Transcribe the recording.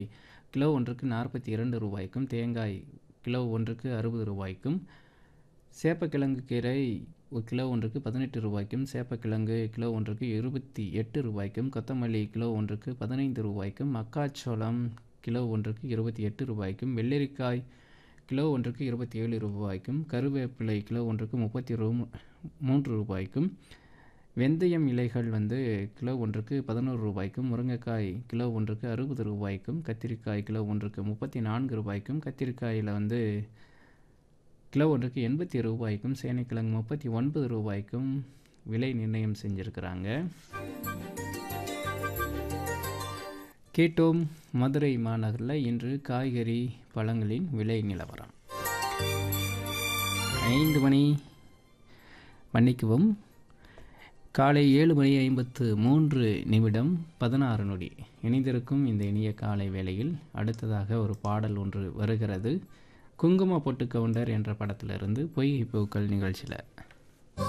kilo ஒன்றுக்கு நாற்பத்தி இரண்டு ரூபாய்க்கும் தேங்காய் கிலோ ஒன்றுக்கு அறுபது ரூபாய்க்கும் சேப்பக்கிழங்கு கீரை ஒரு கிலோ ஒன்றுக்கு பதினெட்டு ரூபாய்க்கும் சேப்பக்கிழங்கு கிலோ ஒன்றுக்கு இருபத்தி எட்டு ரூபாய்க்கும் கொத்தமல்லி கிலோ ஒன்றுக்கு பதினைந்து ரூபாய்க்கும் மக்காச்சோளம் கிலோ ஒன்றுக்கு இருபத்தி எட்டு ரூபாய்க்கும் வெள்ளரிக்காய் கிலோ ஒன்றுக்கு இருபத்தி ஏழு ரூபாய்க்கும் கருவேப்பிலை கிலோ ஒன்றுக்கு முப்பத்தி ரூ மூன்று ரூபாய்க்கும் வெந்தயம் இலைகள் வந்து கிலோ ஒன்றுக்கு பதினோரு ரூபாய்க்கும் முருங்கைக்காய் கிலோ ஒன்றுக்கு அறுபது ரூபாய்க்கும் கத்திரிக்காய் கிலோ ஒன்றுக்கு முப்பத்தி நான்கு ரூபாய்க்கும் கத்திரிக்காயில் வந்து கிலோ ஒன்றுக்கு எண்பத்தி ரூபாய்க்கும் சேனைக்கிழங்கு முப்பத்தி ஒன்பது ரூபாய்க்கும் விலை நிர்ணயம் செஞ்சுருக்கிறாங்க கேட்டோம் மதுரை மாநகரில் இன்று காய்கறி பழங்களின் விலை நிலவரம் ஐந்து மணி மன்னிக்கவும் காலை ஏழு மணி ஐம்பத்து மூன்று நிமிடம் பதினாறு நொடி இணைந்திருக்கும் இந்த இனிய காலை வேளையில் அடுத்ததாக ஒரு பாடல் ஒன்று வருகிறது குங்கும பொட்டு கவுண்டர் என்ற படத்திலிருந்து பொய்கை பூக்கள் நிகழ்ச்சியில்